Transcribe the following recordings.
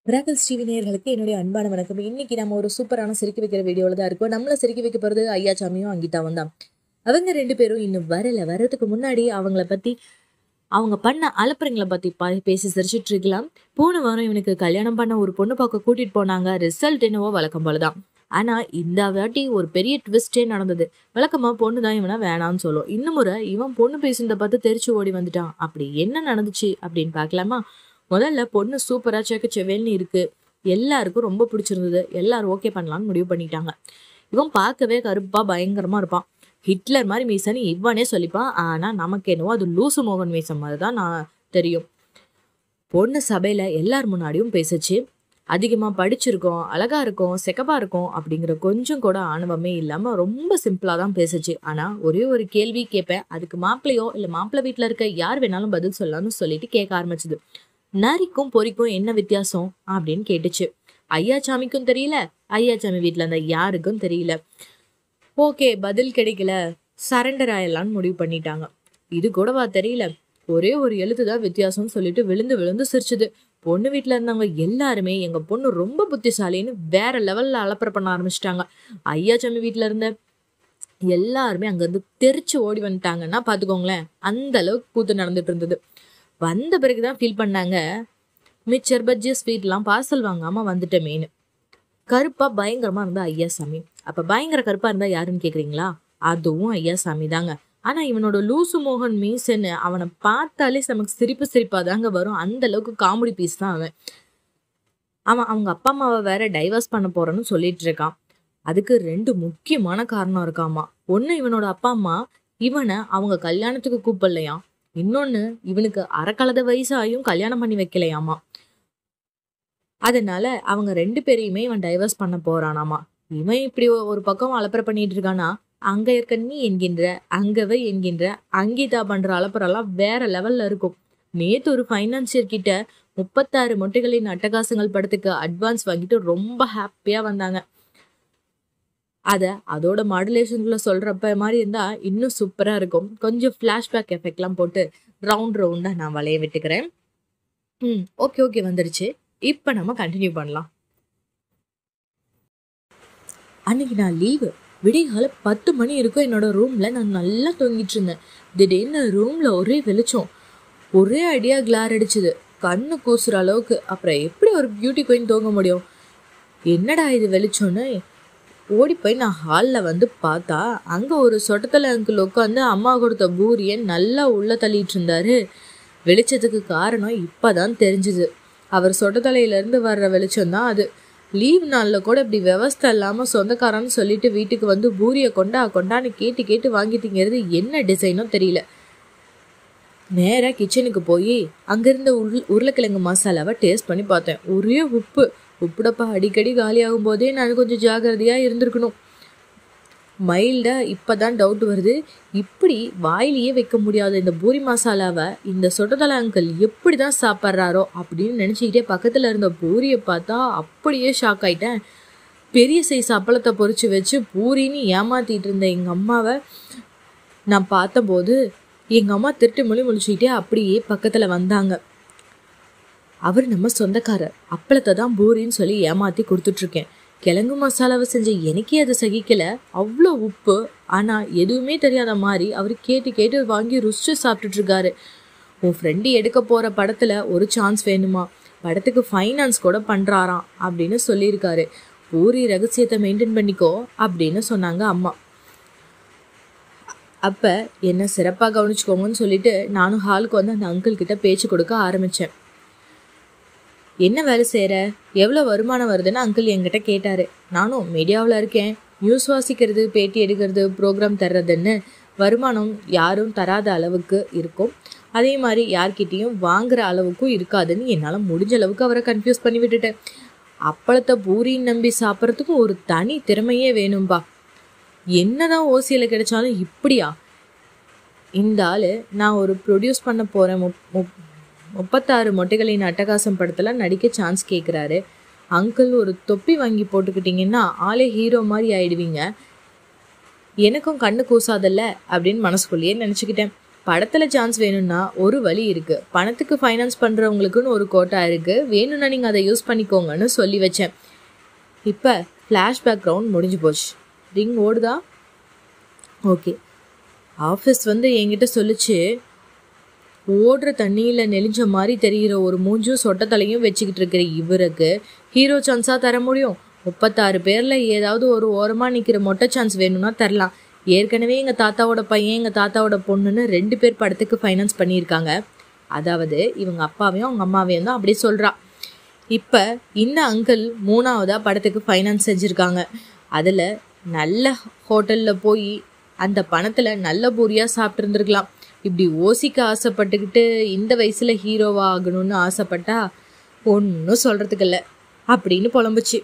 miracles TV நேயர்களுக்கு என்னுடைய அன்பான வணக்கம் இன்னைக்கு நம்ம ஒரு சூப்பரான சிரிக்க வைக்கிற வீடியோவில் தான் இருக்கோம் நம்மளை சிரிக்க வைக்க போகிறது ஐயாச்சாமியும் அங்கிட்டாவும் தான் அவங்க ரெண்டு பேரும் இன்னும் வரல வர்றதுக்கு முன்னாடி அவங்கள பற்றி அவங்க பண்ண அலப்பறங்களை பற்றி பா பேசி சிரிச்சிட்டு இருக்கலாம் போன வாரம் இவனுக்கு கல்யாணம் பண்ண ஒரு பொண்ணு பார்க்க கூட்டிகிட்டு போனாங்க ரிசல்ட் என்னவோ வழக்கம் போல தான் ஆனால் இந்த வாட்டி ஒரு பெரிய ட்விஸ்டே நடந்தது வழக்கமாக பொண்ணு தான் இவனை வேணான்னு சொல்லும் இன்னும் முறை இவன் பொண்ணு பேசுனதை பார்த்து தெரிச்சு ஓடி வந்துட்டான் அப்படி என்ன நடந்துச்சு அப்படின்னு பார்க்கலாமா முதல்ல பொண்ணு சூப்பராக செக்க செவேல்னு இருக்கு எல்லாருக்கும் ரொம்ப பிடிச்சிருந்தது எல்லாரும் ஓகே பண்ணலாம்னு முடிவு பண்ணிட்டாங்க இவன் பார்க்கவே கருப்பா பயங்கரமா இருப்பான் ஹிட்லர் மாதிரி மீசன்னு இவனே சொல்லிப்பான் ஆனா நமக்கு என்னவோ அது லூசு மோகன் மீசம் மாதிரி தான் நான் தெரியும் பொண்ணு சபையில எல்லார் முன்னாடியும் பேசுச்சு அதிகமாக படிச்சிருக்கோம் அழகா இருக்கும் செக்கப்பா இருக்கும் அப்படிங்கிற கொஞ்சம் கூட ஆணவமே இல்லாமல் ரொம்ப சிம்பிளாக தான் பேசுச்சு ஆனால் ஒரே ஒரு கேள்வி கேட்பேன் அதுக்கு மாப்பிள்ளையோ இல்லை மாப்பிள்ளை வீட்டில் இருக்க யார் வேணாலும் பதில் சொல்லலாம்னு சொல்லிட்டு கேட்க ஆரம்பிச்சது நரிக்கும் பொறிக்கும் என்ன வித்தியாசம் அப்படின்னு கேட்டுச்சு ஐயாச்சாமிக்கும் தெரியல ஐயாச்சாமி வீட்டில் இருந்த யாருக்கும் தெரியல ஓகே பதில் கிடைக்கல சரண்டர் ஆயிடலான்னு முடிவு பண்ணிட்டாங்க இது கூடவா தெரியல ஒரே ஒரு எழுத்து தான் வித்தியாசம்னு சொல்லிட்டு விழுந்து விழுந்து சிரிச்சுது பொண்ணு வீட்டில் இருந்தவங்க எல்லாருமே எங்கள் பொண்ணு ரொம்ப புத்திசாலின்னு வேற லெவலில் அலப்பற பண்ண ஆரம்பிச்சிட்டாங்க ஐயாச்சாமி வீட்டில் இருந்த எல்லாருமே அங்கேருந்து தெரிச்சு ஓடி வந்துட்டாங்கன்னா பார்த்துக்கோங்களேன் அந்த அளவுக்கு கூத்து நடந்துட்டு இருந்தது வந்த பிறகு தான் ஃபீல் பண்ணாங்க மிச்சர் பஜ்ஜி ஸ்வீட்லாம் பார்சல் வாங்காமல் வந்துட்டமேனு கருப்பாக பயங்கரமாக இருந்தா ஐயாசாமி அப்போ பயங்கர கருப்பாக இருந்தால் யாருன்னு கேட்குறீங்களா அதுவும் ஐயாசாமி தாங்க ஆனால் இவனோட லூசு மோகன் மீசன்னு அவனை பார்த்தாலே நமக்கு சிரிப்பு சிரிப்பாக தாங்க வரும் அந்த அளவுக்கு காமெடி பீஸ் தான் அவன் அவன் அவங்க அப்பா அம்மாவை வேற டைவர்ஸ் பண்ண போறேன்னு சொல்லிட்டு இருக்கான் அதுக்கு ரெண்டு முக்கியமான காரணம் இருக்காமா ஒன்று இவனோட அப்பா அம்மா இவனை அவங்க கல்யாணத்துக்கு கூப்பிடலையாம் இன்னொன்று இவனுக்கு அறக்கலத வயசாயும் கல்யாணம் பண்ணி வைக்கலையாமா அதனால அவங்க ரெண்டு பேரையுமே இவன் டைவர்ஸ் பண்ண போறானாமா இவன் இப்படி ஒ- ஒரு பக்கம் அலப்பறை பண்ணிட்டு இருக்கானா அங்க இருக்க நீ என்கின்ற அங்கவை என்கின்ற அங்கீதா பண்ற அலப்பறெல்லாம் வேற லெவல்ல இருக்கும் நேத்து ஒரு ஃபைனான்சியர் கிட்ட முப்பத்தாறு மொட்டைகளின் அட்டகாசங்கள் படத்துக்கு அட்வான்ஸ் வாங்கிட்டு ரொம்ப ஹாப்பியா வந்தாங்க அத அதோட மாடுலேஷன்ல சொல்றப்ப மாதிரி இருந்தா இன்னும் சூப்பரா இருக்கும் கொஞ்சம் ஃபிளாஷ்பேக் எஃபெக்ட்லாம் போட்டு ரவுண்ட் ரவுண்டா நான் வளைய விட்டுக்கிறேன் ம் ஓகே ஓகே வந்துருச்சு இப்போ நம்ம கண்டினியூ பண்ணலாம் அன்னைக்கு நான் லீவு விடிகால பத்து மணி இருக்கும் என்னோட ரூம்ல நான் நல்லா தூங்கிட்டு இருந்தேன் திடீர்னு ரூம்ல ஒரே வெளிச்சம் ஒரே அடியா கிளார் அடிச்சுது கண்ணு கூசுற அளவுக்கு அப்புறம் எப்படி ஒரு பியூட்டி குயின் தூங்க முடியும் என்னடா இது வெளிச்சம்னு ஓடி போய் நான் ஹாலில் வந்து பார்த்தா அங்கே ஒரு சொட்டத்தலை அங்கிள் உட்காந்து அம்மா கொடுத்த பூரியை நல்லா உள்ள தள்ளிட்டு இருந்தாரு வெளிச்சத்துக்கு காரணம் இப்பதான் தெரிஞ்சுது அவர் சொட்டத்தலையிலேருந்து வர்ற வெளிச்சம் தான் அது லீவ் நாளில் கூட இப்படி விவஸ்தை இல்லாமல் சொந்தக்காரன்னு சொல்லிட்டு வீட்டுக்கு வந்து பூரியை கொண்டா கொண்டான்னு கேட்டு கேட்டு வாங்கி திங்கிறது என்ன டிசைனோ தெரியல நேராக கிச்சனுக்கு போய் அங்கிருந்த உருள் உருளைக்கிழங்கு மசாலாவை டேஸ்ட் பண்ணி பார்த்தேன் ஒரே உப்பு உப்புடப்பா அடிக்கடி காலியாகும் போதே நான் கொஞ்சம் ஜாக்கிரதையாக இருந்திருக்கணும் மைல்டாக இப்போ தான் டவுட் வருது இப்படி வாயிலேயே வைக்க முடியாத இந்த பூரி மசாலாவை இந்த சொட்டதலை அங்கிள் எப்படி தான் சாப்பிட்றாரோ அப்படின்னு நினச்சிக்கிட்டே பக்கத்தில் இருந்த பூரியை பார்த்தா அப்படியே ஷாக் ஆயிட்டேன் பெரிய சைஸ் அப்பளத்தை பொரிச்சு வச்சு பூரின்னு ஏமாத்திட்டு இருந்த எங்கள் அம்மாவை நான் பார்த்தபோது எங்கள் அம்மா திருட்டு மொழி முழிச்சுக்கிட்டே அப்படியே பக்கத்தில் வந்தாங்க அவர் நம்ம சொந்தக்காரர் அப்பளத்தை தான் பூரின்னு சொல்லி ஏமாத்தி கொடுத்துட்ருக்கேன் கிழங்கு மசாலாவை செஞ்ச எனக்கே அது சகிக்கல அவ்வளோ உப்பு ஆனால் எதுவுமே தெரியாத மாதிரி அவர் கேட்டு கேட்டு வாங்கி ருசிச்சு சாப்பிட்டுட்டு இருக்காரு உன் ஃப்ரெண்டு எடுக்க போகிற படத்தில் ஒரு சான்ஸ் வேணுமா படத்துக்கு ஃபைனான்ஸ் கூட பண்ணுறாராம் அப்படின்னு சொல்லியிருக்காரு பூரி ரகசியத்தை மெயின்டைன் பண்ணிக்கோ அப்படின்னு சொன்னாங்க அம்மா அப்போ என்ன சிறப்பாக கவனிச்சுக்கோங்கன்னு சொல்லிட்டு நானும் ஹாலுக்கு வந்து அந்த அங்கிள் கிட்ட பேச்சு கொடுக்க ஆரம்பித்தேன் என்ன வேலை செய்கிற எவ்வளோ வருமானம் வருதுன்னு அங்கிள் என்கிட்ட கேட்டார் நானும் மீடியாவில் இருக்கேன் நியூஸ் வாசிக்கிறது பேட்டி எடுக்கிறது ப்ரோக்ராம் தர்றதுன்னு வருமானம் யாரும் தராத அளவுக்கு இருக்கும் அதே மாதிரி யார்கிட்டேயும் வாங்குற அளவுக்கும் இருக்காதுன்னு என்னால் முடிஞ்ச அளவுக்கு அவரை கன்ஃபியூஸ் பண்ணி விட்டுட்டேன் அப்பளத்தை பூரின்னு நம்பி சாப்பிட்றதுக்கும் ஒரு தனி திறமையே வேணும்பா என்னதான் ஓசியில் கிடைச்சாலும் இப்படியா இந்த ஆள் நான் ஒரு ப்ரொடியூஸ் பண்ண போகிறேன் முப்பத்தாறு மொட்டைகளின் அட்டகாசம் படத்தில் நடிக்க சான்ஸ் கேட்குறாரு அங்கிள் ஒரு தொப்பி வாங்கி போட்டுக்கிட்டிங்கன்னா ஆளே ஹீரோ மாதிரி ஆயிடுவீங்க எனக்கும் கண்ணு கூசாதல்ல அப்படின்னு மனசுக்குள்ளேயே நினச்சிக்கிட்டேன் படத்தில் சான்ஸ் வேணும்னா ஒரு வழி இருக்குது பணத்துக்கு ஃபைனான்ஸ் பண்ணுறவங்களுக்குன்னு ஒரு கோட்டா இருக்குது வேணும்னா நீங்கள் அதை யூஸ் பண்ணிக்கோங்கன்னு சொல்லி வச்சேன் இப்போ ஃப்ளாஷ்பேக் ரவுண்ட் முடிஞ்சு போச்சு ரிங் ஓடுதா ஓகே ஆஃபீஸ் வந்து என்கிட்ட சொல்லிச்சு ஓடுற தண்ணியில் நெளிஞ்ச மாதிரி தெரிகிற ஒரு மூஞ்சும் சொட்டத்தலையும் வச்சுக்கிட்டு இருக்கிற இவருக்கு ஹீரோ சான்ஸாக தர முடியும் முப்பத்தாறு பேரில் ஏதாவது ஒரு ஓரமாக நிற்கிற மொட்டை சான்ஸ் வேணும்னா தரலாம் ஏற்கனவே எங்கள் தாத்தாவோட பையன் எங்கள் தாத்தாவோட பொண்ணுன்னு ரெண்டு பேர் படத்துக்கு ஃபைனான்ஸ் பண்ணியிருக்காங்க அதாவது இவங்க அப்பாவையும் அவங்க அம்மாவையும் தான் அப்படியே சொல்கிறா இப்போ இந்த அங்கிள் மூணாவதாக படத்துக்கு ஃபைனான்ஸ் செஞ்சுருக்காங்க அதில் நல்ல ஹோட்டலில் போய் அந்த பணத்தில் நல்ல பூரியாக சாப்பிட்ருந்துருக்கலாம் இப்படி ஓசிக்க ஆசைப்பட்டுக்கிட்டு இந்த வயசில் ஹீரோவா ஆகணும்னு ஆசைப்பட்டா ஒன்றும் சொல்கிறதுக்கு இல்லை அப்படின்னு புலம்புச்சு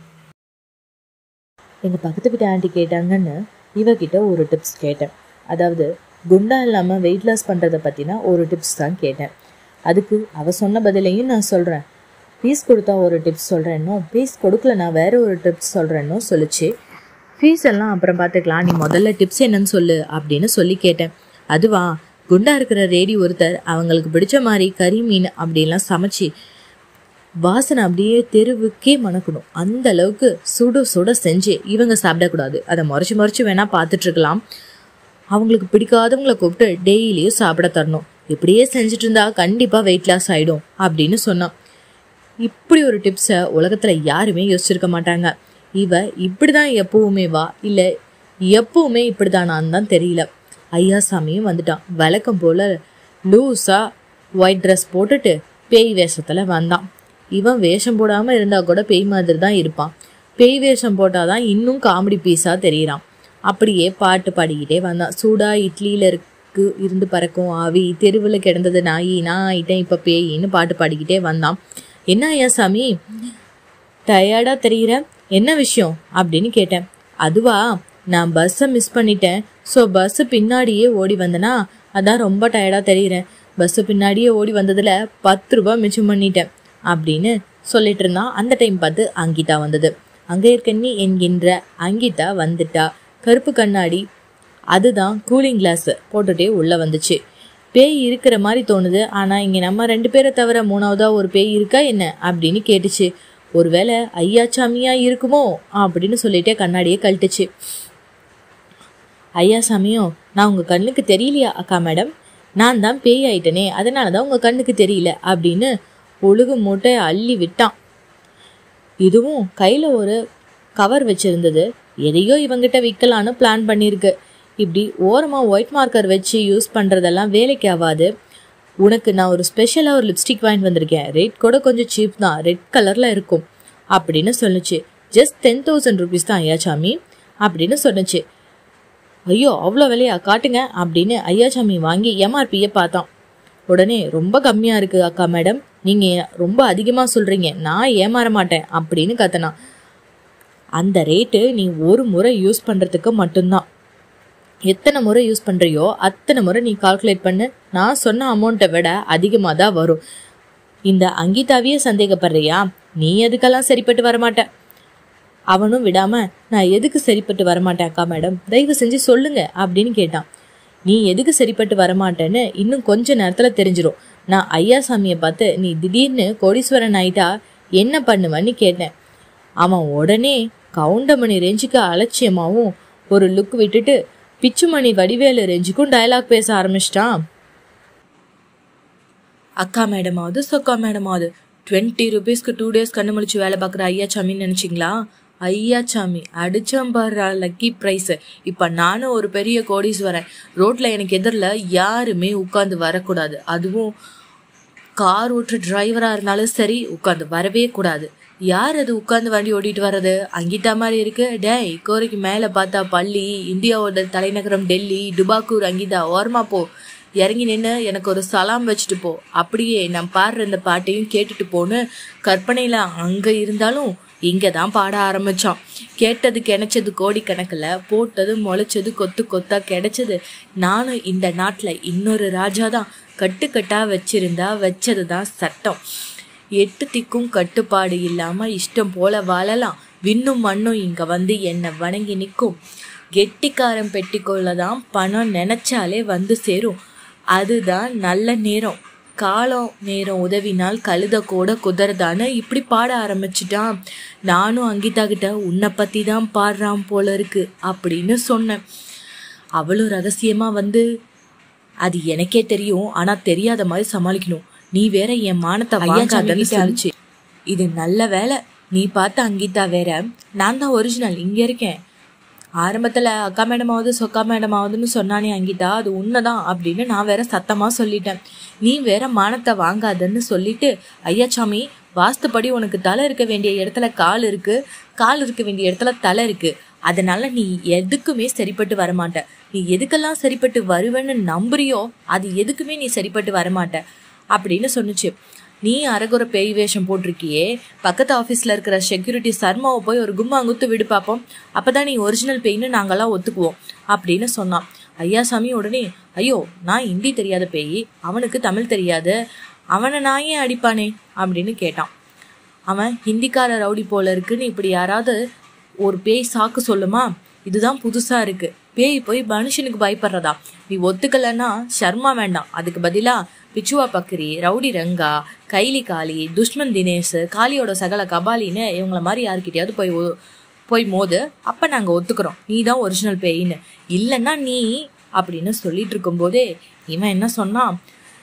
எங்கள் பக்கத்து வீட்டு ஆண்டி கேட்டாங்கன்னு இவகிட்ட ஒரு டிப்ஸ் கேட்டேன் அதாவது குண்டா இல்லாமல் வெயிட் லாஸ் பண்ணுறதை பற்றினா ஒரு டிப்ஸ் தான் கேட்டேன் அதுக்கு அவள் சொன்ன பதிலையும் நான் சொல்கிறேன் ஃபீஸ் கொடுத்தா ஒரு டிப்ஸ் சொல்கிறேன்னோ ஃபீஸ் கொடுக்கல நான் வேற ஒரு டிப்ஸ் சொல்கிறேன்னோ சொல்லிச்சு ஃபீஸ் எல்லாம் அப்புறம் பார்த்துக்கலாம் நீ முதல்ல டிப்ஸ் என்னன்னு சொல்லு அப்படின்னு சொல்லி கேட்டேன் அதுவா குண்டா இருக்கிற ரேடி ஒருத்தர் அவங்களுக்கு பிடிச்ச மாதிரி கறி மீன் அப்படிலாம் சமைச்சு வாசனை அப்படியே தெருவுக்கே மணக்கணும் அந்த அளவுக்கு சுட சுட செஞ்சு இவங்க சாப்பிடக்கூடாது அதை முறைச்சு முறைச்சு வேணா பார்த்துட்டு இருக்கலாம் அவங்களுக்கு பிடிக்காதவங்களை கூப்பிட்டு டெய்லியும் சாப்பிட தரணும் இப்படியே செஞ்சுட்டு இருந்தா கண்டிப்பா வெயிட் லாஸ் ஆயிடும் அப்படின்னு சொன்னான் இப்படி ஒரு டிப்ஸை உலகத்துல யாருமே யோசிச்சிருக்க மாட்டாங்க இவ இப்படிதான் எப்பவுமே வா இல்ல எப்பவுமே இப்படிதானான்னு தான் தெரியல ஐயா சாமியும் வந்துட்டான் வழக்கம் போல லூஸா ஒயிட் ட்ரெஸ் போட்டுட்டு பேய் வேஷத்துல வந்தான் இவன் வேஷம் போடாம இருந்தா கூட பேய் மாதிரி தான் இருப்பான் பேய் வேஷம் போட்டாதான் இன்னும் காமெடி பீஸா தெரியறான் அப்படியே பாட்டு பாடிக்கிட்டே வந்தான் சூடா இட்லியில இருக்கு இருந்து பறக்கும் ஆவி தெருவில் கிடந்தது நாயி நான் ஆயிட்டேன் இப்ப பேயின்னு பாட்டு பாடிக்கிட்டே வந்தான் என்ன ஐயா சாமி டயர்டா தெரியுற என்ன விஷயம் அப்படின்னு கேட்டேன் அதுவா நான் பஸ்ஸை மிஸ் பண்ணிட்டேன் ஸோ பஸ்ஸு பின்னாடியே ஓடி வந்தனா அதான் ரொம்ப டயர்டாக தெரியுறேன் பஸ்ஸு பின்னாடியே ஓடி வந்ததில் பத்து ரூபாய் மிச்சம் பண்ணிட்டேன் அப்படின்னு சொல்லிட்டு இருந்தான் அந்த டைம் பார்த்து அங்கிதா வந்தது அங்கே இருக்கண்ணி என்கின்ற அங்கிதா வந்துட்டா கருப்பு கண்ணாடி அதுதான் கூலிங் கிளாஸ் போட்டுட்டே உள்ளே வந்துச்சு பேய் இருக்கிற மாதிரி தோணுது ஆனால் இங்கே நம்ம ரெண்டு பேரை தவிர மூணாவதா ஒரு பேய் இருக்கா என்ன அப்படின்னு கேட்டுச்சு ஒருவேளை ஐயா சாமியா இருக்குமோ அப்படின்னு சொல்லிட்டே கண்ணாடியை கழட்டுச்சு ஐயா சாமியும் நான் உங்கள் கண்ணுக்கு தெரியலையா அக்கா மேடம் நான் தான் பேய் ஆயிட்டனே அதனால தான் உங்கள் கண்ணுக்கு தெரியல அப்படின்னு ஒழுகு மூட்டை அள்ளி விட்டான் இதுவும் கையில் ஒரு கவர் வச்சிருந்தது எதையோ இவங்கிட்ட விற்கலான்னு பிளான் பண்ணியிருக்கு இப்படி ஓரமாக ஒயிட் மார்க்கர் வச்சு யூஸ் பண்ணுறதெல்லாம் வேலைக்கு ஆகாது உனக்கு நான் ஒரு ஸ்பெஷலாக ஒரு லிப்ஸ்டிக் வாங்கிட்டு வந்திருக்கேன் ரேட் கூட கொஞ்சம் சீப் தான் ரெட் கலரில் இருக்கும் அப்படின்னு சொல்லுச்சு ஜஸ்ட் டென் தௌசண்ட் ருபீஸ் தான் ஐயாச்சாமி அப்படின்னு சொன்னுச்சு ஐயோ அவ்வளோ விலையா காட்டுங்க அப்படின்னு ஐயாச்சாமி வாங்கி எம்ஆர்பியை பார்த்தான் உடனே ரொம்ப கம்மியாக இருக்கு அக்கா மேடம் நீங்கள் ரொம்ப அதிகமாக சொல்கிறீங்க நான் ஏமாற மாட்டேன் அப்படின்னு கத்தனான் அந்த ரேட்டு நீ ஒரு முறை யூஸ் பண்ணுறதுக்கு மட்டும்தான் எத்தனை முறை யூஸ் பண்ணுறியோ அத்தனை முறை நீ கால்குலேட் பண்ணு நான் சொன்ன அமௌண்ட்டை விட அதிகமாக தான் வரும் இந்த அங்கிதாவையே சந்தேகப்படுறியா நீ எதுக்கெல்லாம் சரிப்பட்டு வரமாட்ட அவனும் விடாம நான் எதுக்கு சரிப்பட்டு வரமாட்டேன் அக்கா மேடம் தயவு செஞ்சு சொல்லுங்க அப்படின்னு கேட்டான் நீ எதுக்கு சரிப்பட்டு வரமாட்டேன்னு இன்னும் கொஞ்ச நேரத்துல தெரிஞ்சிரும் நான் ஐயாசாமியை பார்த்து நீ திடீர்னு கோடீஸ்வரன் ஆயிட்டா என்ன பண்ணுவன்னு கேட்டேன் அவன் உடனே கவுண்டமணி ரேஞ்சுக்கு அலட்சியமாவும் ஒரு லுக் விட்டுட்டு பிச்சுமணி வடிவேலு ரேஞ்சுக்கும் டயலாக் பேச ஆரம்பிச்சிட்டான் அக்கா மேடமாவது சொக்கா மேடமாவது டுவெண்ட்டி ருபீஸ்க்கு டூ டேஸ் கண்ணு முழிச்சு வேலை பார்க்குற ஐயாச்சாமின்னு நினச்சிங்களா ஐயாச்சாமி அடிச்சம் பாரு லக்கி ப்ரைஸ் இப்போ நானும் ஒரு பெரிய கோடீஸ்வரன் ரோட்டில் எனக்கு எதிரில் யாருமே உட்காந்து வரக்கூடாது அதுவும் கார் ஓட்டுற டிரைவராக இருந்தாலும் சரி உட்காந்து வரவே கூடாது யார் அது உட்காந்து வண்டி ஓட்டிட்டு வர்றது அங்கிட்டா மாதிரி இருக்கு டேய் கோரைக்கு மேலே பார்த்தா பள்ளி இந்தியாவோட தலைநகரம் டெல்லி டுபாக்கூர் அங்கிதா ஓரமா போ இறங்கி நின்று எனக்கு ஒரு சலாம் வச்சுட்டு போ அப்படியே நான் பாடுற இந்த பாட்டையும் கேட்டுட்டு போன்னு கற்பனையில் அங்கே இருந்தாலும் இங்கே தான் பாட ஆரம்பிச்சான் கேட்டது கிடைச்சது கோடிக்கணக்கில் போட்டது முளைச்சது கொத்து கொத்தா கிடைச்சது நானும் இந்த நாட்டில் இன்னொரு ராஜா தான் கட்டுக்கட்டா வச்சிருந்தா வச்சது தான் சட்டம் எட்டு திக்கும் கட்டுப்பாடு இல்லாம இஷ்டம் போல வாழலாம் விண்ணும் மண்ணும் இங்க வந்து என்னை வணங்கி நிற்கும் கெட்டிக்காரன் பெட்டிக்குள்ள தான் பணம் நினைச்சாலே வந்து சேரும் அதுதான் நல்ல நேரம் காலம் நேரம் உதவினால் கழுத கூட குதிரதான்னு இப்படி பாட ஆரம்பிச்சிட்டான் நானும் அங்கிதா கிட்ட உன்னை பற்றி தான் பாடுறான் போல இருக்கு அப்படின்னு சொன்னேன் அவளும் ரகசியமா வந்து அது எனக்கே தெரியும் ஆனா தெரியாத மாதிரி சமாளிக்கணும் நீ வேற என் மானத்தை வாங்காதன்னு சொல்லிச்சு இது நல்ல வேலை நீ பார்த்த அங்கிதா வேற நான் தான் ஒரிஜினல் இங்க இருக்கேன் ஆரம்பத்துல அக்கா மேடமாவது சொக்கா மேடமாவதுன்னு சொன்னானே அங்கிதா அது உண்மைதான் அப்படின்னு நான் வேற சத்தமா சொல்லிட்டேன் நீ வேற மானத்தை வாங்காதன்னு சொல்லிட்டு ஐயாச்சாமி வாஸ்துப்படி உனக்கு தலை இருக்க வேண்டிய இடத்துல கால் இருக்கு கால் இருக்க வேண்டிய இடத்துல தலை இருக்கு அதனால நீ எதுக்குமே சரிப்பட்டு வரமாட்ட நீ எதுக்கெல்லாம் சரிப்பட்டு வருவேன்னு நம்புறியோ அது எதுக்குமே நீ சரிப்பட்டு வரமாட்ட அப்படின்னு சொன்னுச்சு நீ அரைகுறை பேய் வேஷம் போட்டிருக்கியே பக்கத்து ஆஃபீஸில் இருக்கிற செக்யூரிட்டி சர்மாவை போய் ஒரு கும்மாங்குத்து விடு பார்ப்போம் அப்பதான் நீ ஒரிஜினல் பேய்னு நாங்கெல்லாம் ஒத்துக்குவோம் அப்படின்னு சொன்னான் ஐயாசாமி உடனே ஐயோ நான் ஹிந்தி தெரியாத பேய் அவனுக்கு தமிழ் தெரியாது அவனை நான் ஏன் அடிப்பானே அப்படின்னு கேட்டான் அவன் ஹிந்திக்கார ரவுடி போல இருக்குன்னு இப்படி யாராவது ஒரு பேய் சாக்கு சொல்லுமா இதுதான் புதுசா இருக்கு பேய் போய் மனுஷனுக்கு பயப்படுறதா நீ ஒத்துக்கலன்னா ஷர்மா வேண்டாம் அதுக்கு பதிலா பிச்சுவா பக்ரி ரவுடி ரங்கா கைலி காளி துஷ்மன் தினேஷ் காளியோட சகல கபாலின்னு இவங்கள மாதிரி யாருக்கிட்டயாவது போய் ஒ- போய் மோது அப்ப நாங்க ஒத்துக்கிறோம் நீ தான் ஒரிஜினல் பேயின்னு இல்லைன்னா நீ அப்படின்னு சொல்லிட்டு இருக்கும்போதே இவன் என்ன சொன்னான்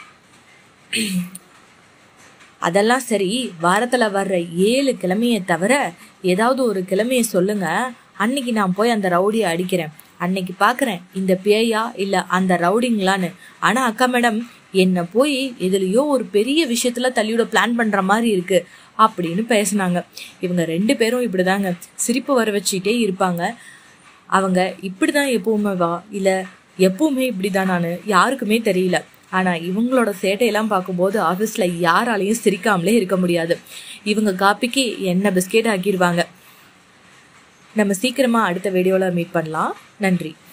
அதெல்லாம் சரி வாரத்துல வர்ற ஏழு கிழமையை தவிர ஏதாவது ஒரு கிழமையை சொல்லுங்க அன்னைக்கு நான் போய் அந்த ரவுடியை அடிக்கிறேன் அன்னைக்கு பார்க்கறேன் இந்த பேயா இல்ல அந்த ரவுடிங்களான்னு ஆனா அக்கா மேடம் என்னை போய் எதுலயோ ஒரு பெரிய விஷயத்துல தள்ளியோட பிளான் பண்ற மாதிரி இருக்கு அப்படின்னு பேசுனாங்க இவங்க ரெண்டு பேரும் இப்படிதாங்க சிரிப்பு வர வச்சுட்டே இருப்பாங்க அவங்க இப்படிதான் எப்பவுமே வா இல்ல எப்பவுமே இப்படிதானான்னு யாருக்குமே தெரியல ஆனா இவங்களோட சேட்டையெல்லாம் பார்க்கும்போது ஆஃபீஸ்ல யாராலையும் சிரிக்காமலே இருக்க முடியாது இவங்க காப்பிக்கு என்ன பிஸ்கெட் ஆக்கிடுவாங்க நம்ம சீக்கிரமா அடுத்த வீடியோல மீட் பண்ணலாம் நன்றி